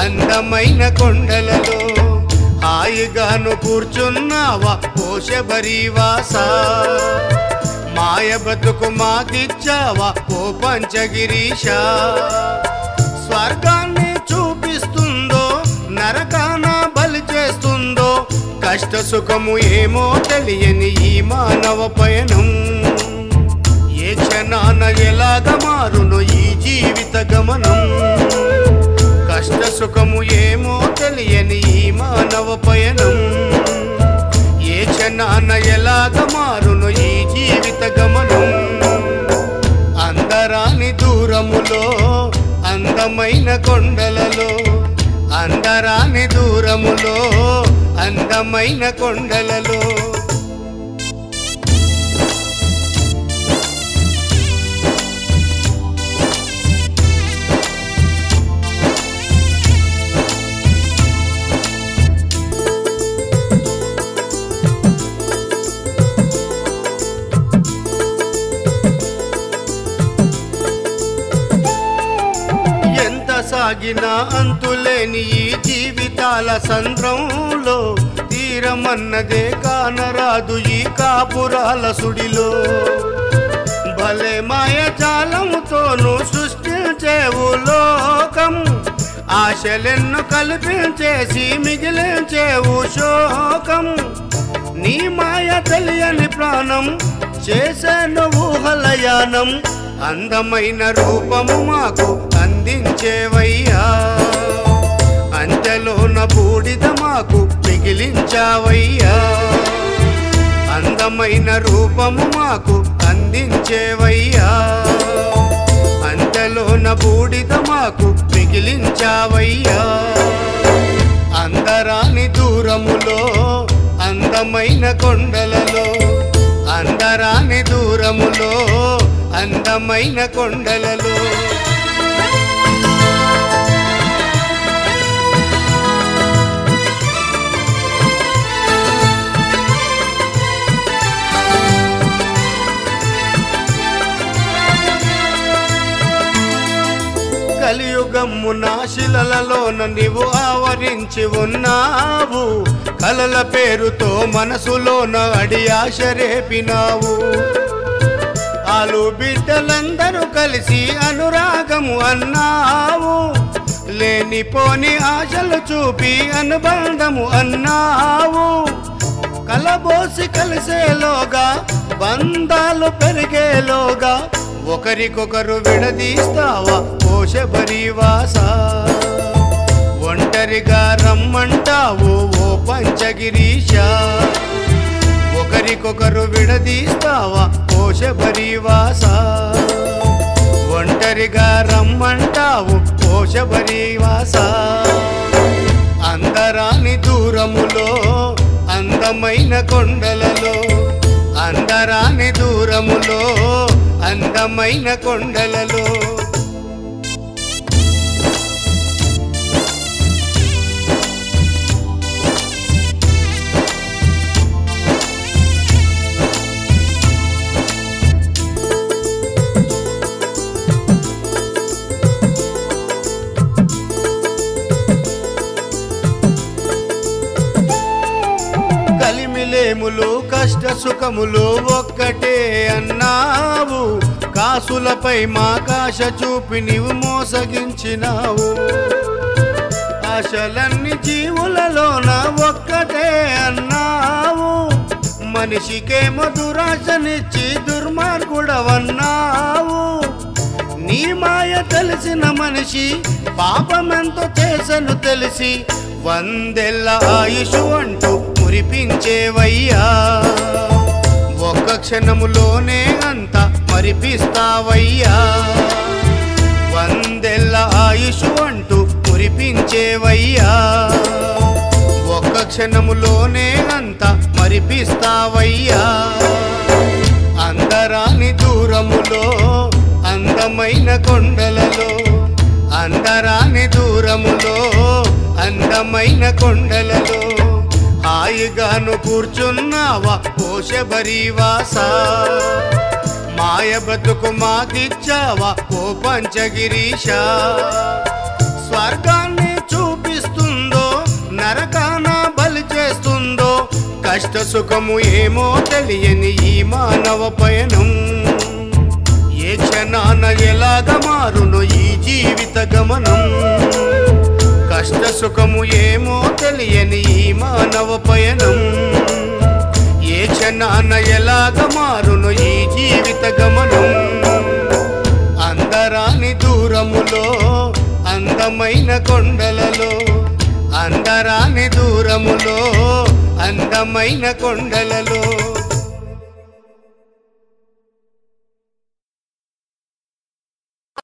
అందమైన కొండలలో హాయిగాను కూర్చున్నావా కోశబరీవాస మాయ బతుకు మాకిచ్చావా ఓ పంచగిరీశ స్వర్గాన్ని చూపిస్తుందో నరకాన బలి చేస్తుందో కష్ట సుఖము ఏమో తెలియని ఈ మానవ పయనం ఏ క్షణాన ఎలాగ మారును ఈ జీవిత గమనం కష్ట సుఖము ఏమో తెలియని ఈ మానవ పయనం ఏ క్షణాన ఎలాగ మారును ఈ జీవిత గమనం అందరాని దూరములో అందమైన కొండలలో అందరాని దూరములో అందమైన కొండలలో ఎంత సాగినా అంతులేని ఈ జీవితాల సంద్రంలో తీరమన్నదే కానరాదు ఈ కాపురాల సుడిలో భలే మాయ జాలముతోను సృష్టించేవు లోకం ఆశలెన్ను కల్పించేసి మిగిలించేవు శోకం నీ మాయ తెలియని ప్రాణం చేసేను ఊహలయానం అందమైన రూపము మాకు అందించేవయ్యా అంచెలోన బూడిద మాకు మిగిలించావయ్యా అందమైన రూపము మాకు అందించేవయ్యా అంతలోన బూడిద మాకు మిగిలించావయ్యా అందరాని దూరములో అందమైన కొండలలో అందరాని దూరములో అందమైన కొండలలో కలియుగమ్ము నాశిలలలోన నీవు ఆవరించి ఉన్నావు కలల పేరుతో మనసులోన అడి ఆశ రేపినావు ఆలు బిడ్డలందరూ కలిసి అనురాగము అన్నావు లేనిపోని ఆశలు చూపి అనుబంధము అన్నావు కలబోసి కలిసేలోగా బంధాలు పెరిగేలోగా ఒకరికొకరు విడదీస్తావా కోశబరీవాస ఒంటరిగా రమ్మంటావు ఓ పంచగిరీశ ఒకరికొకరు విడదీస్తావా కోశబరీవాస ఒంటరిగా రమ్మంటావు కోశబరీవాస అందరాని దూరములో అందమైన కొండలలో అందరాని దూరములో అందమైన కొండలలో కలిమిలేములు కష్ట సుఖములు ఒక్కటే అన్నావు కాసులపై మా కాశ చూపి నీవు మోసగించినావు ఆశలన్నీ జీవులలోన ఒక్కటే అన్నావు మనిషికేమో దురాశనిచ్చి దుర్మార్గుడవన్నావు నీ మాయ తెలిసిన మనిషి పాపమెంతో చేసను తెలిసి వందెల్ల ఆయుషు అంటూ మురిపించేవయ్యా ఒక్క క్షణములోనే అంత మరిపిస్తావయ్యా వందెల్ల ఆయుషు అంటూ మురిపించేవయ్యా ఒక్క క్షణములోనే అంత మరిపిస్తావయ్యా అందరాని దూరములో అందమైన కొండలలో అందరాని దూరములో అందమైన కొండలలో హాయిగాను కూర్చున్నావా కోశబరీవాస మాయ బతుకు మాకిచ్చావా ఓ పంచగిరీశ స్వర్గాన్ని చూపి సుఖము ఏమో తెలియని ఈ మానవ పయనం ఏ క్షణాన ఎలాగ మారును ఈ జీవిత గమనం కష్ట సుఖము ఏమో తెలియని ఈ మానవ పయనం ఏ క్షణాన ఎలాగ మారును ఈ జీవిత గమనం అందరాని దూరములో అందమైన కొండలలో అందరాని దూరములో అందమైన కొండలలో